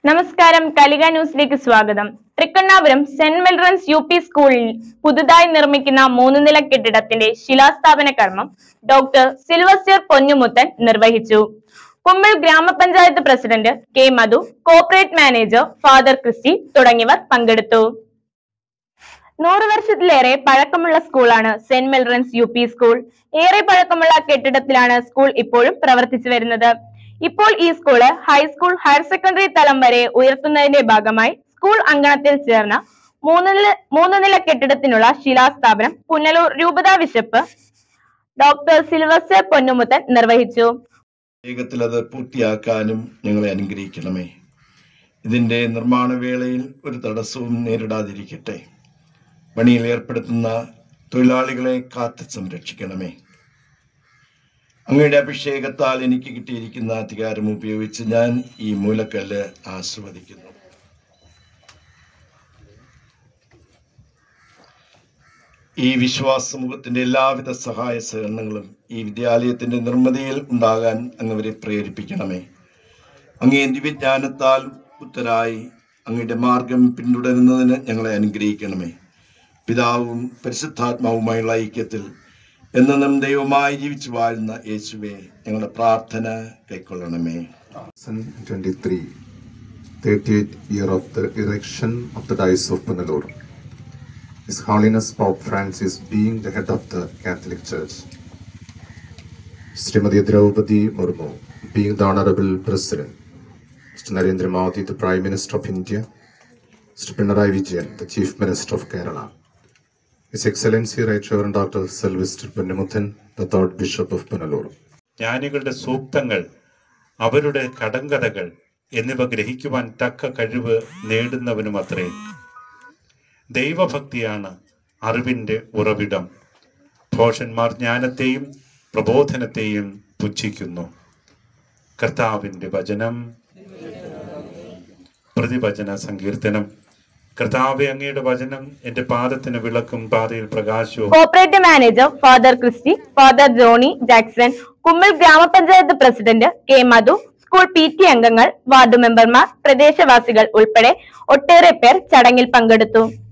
നമസ്കാരം കലിക ന്യൂസിലേക്ക് സ്വാഗതം തൃക്കണ്ണാപുരം സെന്റ് മെൽറൻസ് യു പി സ്കൂളിൽ പുതുതായി നിർമ്മിക്കുന്ന മൂന്ന് നില കെട്ടിടത്തിന്റെ ശിലാസ്ഥാപന കർമ്മം ഡോക്ടർ സിൽവസ്റ്റർ പൊന്നുമുത്തൻ നിർവഹിച്ചു കുമ്പിൾ ഗ്രാമപഞ്ചായത്ത് president K Madhu corporate manager father Christy തുടങ്ങിയവർ പങ്കെടുത്തു നൂറ് വർഷത്തിലേറെ പഴക്കമുള്ള സ്കൂളാണ് സെന്റ് മെൽറൻസ് യു പി സ്കൂൾ ഏറെ പഴക്കമുള്ള കെട്ടിടത്തിലാണ് സ്കൂൾ ഇപ്പോഴും പ്രവർത്തിച്ചു വരുന്നത് ഇപ്പോൾ ഈ സ്കൂള് ഹൈസ്കൂൾ ഹയർ സെക്കൻഡറി തലം വരെ ഉയർത്തുന്നതിന്റെ ഭാഗമായി സ്കൂൾ അങ്കണത്തിൽ ചേർന്ന മൂന്ന് നില മൂന്ന് നില കെട്ടിടത്തിനുള്ള ശിലാസ്ഥാപനം പുനലൂർ രൂപതാ ബിഷപ്പ് ഡോക്ടർ സിൽവസ്റ്റർ പൊന്നുമുത്തൻ നിർവഹിച്ചു വേഗത്തിൽ അത് പൂർത്തിയാക്കാനും ഞങ്ങളെ അനുഗ്രഹിക്കണമേ ഇതിൻ്റെ നിർമ്മാണ വേളയിൽ ഒരു തടസ്സവും നേരിടാതിരിക്കട്ടെ പണിയിൽ ഏർപ്പെടുത്തുന്ന തൊഴിലാളികളെ കാത്ത് സംരക്ഷിക്കണമേ അങ്ങയുടെ അഭിഷേകത്താൽ എനിക്ക് കിട്ടിയിരിക്കുന്ന അധികാരം ഉപയോഗിച്ച് ഞാൻ ഈ മൂലക്കല്ല് ആസ്വദിക്കുന്നു ഈ വിശ്വാസ സമൂഹത്തിന്റെ എല്ലാവിധ സഹായ സഹകരണങ്ങളും ഈ വിദ്യാലയത്തിന്റെ നിർമ്മിതിയിൽ ഉണ്ടാകാൻ അങ്ങവരെ പ്രേരിപ്പിക്കണമേ അങ്ങേ ദിവ്യജ്ഞാനത്താൽ ഉത്തരായി അങ്ങയുടെ മാർഗം പിന്തുടരുന്നതിന് ഞങ്ങളെ അനുഗ്രഹിക്കണമേ പിതാവും പരിശുദ്ധാത്മാവുമായുള്ള ഐക്യത്തിൽ എന്നും ദൈവമായി ജീവിച്ചു വാഴുന്ന യേശുവെ ഞങ്ങളുടെ പ്രാർത്ഥന കൈക്കൊള്ളണമേ 2023, 38th year of the erection of the Diocese of Punalur. His Holiness Pope Francis being the head of the Catholic Church. Srimati Draupadi Murmu being the Honorable President. Mr. Narendra Modi, the Prime Minister of India. Mr. Pinarayi Vijayan, the Chief Minister of Kerala. His Excellency Right Reverend Dr. Sylvester Punnamuthan, the third Bishop of Punalur. ജ്ഞാനികളുടെ സൂക്തങ്ങൾ അവരുടെ കടങ്കഥകൾ എന്നിവ ഗ്രഹിക്കുവാൻ തക്ക കഴിവ് നേടുന്നവനുമത്രേ ദൈവഭക്തിയാണ് അറിവിന്റെ ഉറവിടം ഭോഷന്മാർ ജ്ഞാനത്തെയും പ്രബോധനത്തെയും പുച്ഛിക്കുന്നു കർത്താവിന്റെ വചനം പ്രതിവചന സങ്കീർത്തനം കർത്താവെ അങ്ങയുടെ വചനം എന്റെ പാദത്തിന് വിളക്കും പാതയിൽ പ്രകാശവും corporate manager father Christy father Johnny Jackson Kumbil ഗ്രാമപഞ്ചായത്ത് president K Madhu school P T അംഗങ്ങൾ വാർഡ് മെമ്പർമാർ പ്രദേശവാസികൾ ഉൾപ്പെടെ ഒട്ടേറെ പേർ ചടങ്ങിൽ പങ്കെടുത്തു